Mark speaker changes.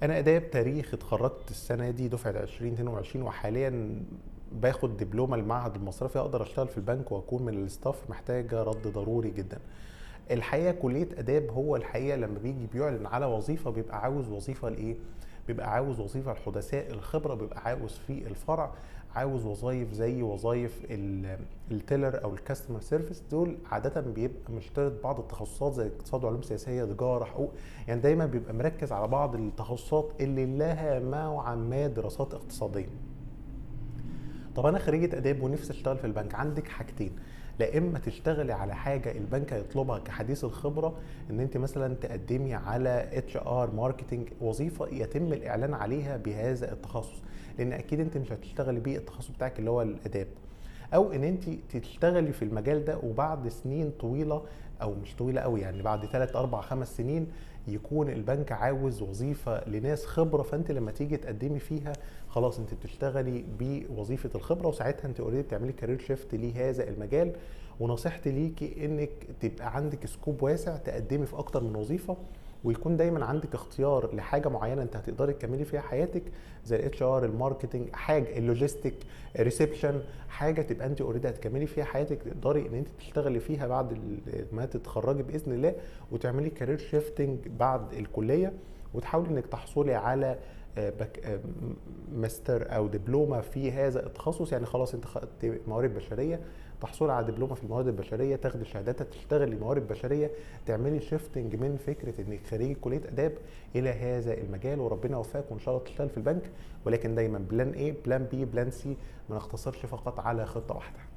Speaker 1: انا اداب تاريخ اتخرجت السنه دي دفعه 2022 وحاليا باخد دبلومه المعهد المصرفي اقدر اشتغل في البنك واكون من الاستاف محتاجه رد ضروري جدا الحقيقه كليه اداب هو الحقيقه لما بيجي بيعلن على وظيفه بيبقى عاوز وظيفه لايه بيبقى عاوز وظيفه الحدثاء الخبره بيبقى عاوز في الفرع عاوز وظائف زي وظائف التيلر او الكاستمر سيرفيس دول عاده بيبقى مشترط بعض التخصصات زي اقتصاد وعلوم سياسيه تجاره حقوق يعني دايما بيبقى مركز على بعض التخصصات اللي لها نوعا ما دراسات اقتصاديه طب انا خريجه اداب ونفسي اشتغل في البنك عندك حاجتين لا اما تشتغلي على حاجه البنك هيطلبها كحديث الخبره ان انت مثلا تقدمي على اتش ار ماركتنج وظيفه يتم الاعلان عليها بهذا التخصص لان اكيد انت مش هتشتغلي بيه التخصص بتاعك اللي هو الاداب او ان انت تشتغلي في المجال ده وبعد سنين طويله او مش طويله قوي يعني بعد 3 4 5 سنين يكون البنك عاوز وظيفه لناس خبره فانت لما تيجي تقدمي فيها خلاص انت بتشتغلي بوظيفه الخبره وساعتها انت اوريدي بتعملي كارير شيفت لهذا المجال ونصيحتي ليكي انك تبقى عندك سكوب واسع تقدمي في اكتر من وظيفه ويكون دايما عندك اختيار لحاجه معينه انت هتقدري تكملي فيها حياتك زي الاتش ار الماركتنج حاجه اللوجيستيك ريسبشن حاجه تبقى انت اوريدي هتكملي فيها حياتك تقدري ان انت تشتغلي فيها بعد ما تتخرجي باذن الله وتعملي كارير شيفتنج بعد الكليه وتحاولي انك تحصلي على بك ماستر او دبلومه في هذا التخصص يعني خلاص انت خدت موارد بشريه تحصلي على دبلومه في الموارد البشريه تاخدي شهاداتها تشتغلي موارد بشريه تعملي شيفتنج من فكره انك خريج كليه اداب الى هذا المجال وربنا يوفقك وان شاء الله تشتغل في البنك ولكن دايما بلان ايه بلان بي بلان سي ما نختصرش فقط على خطه واحده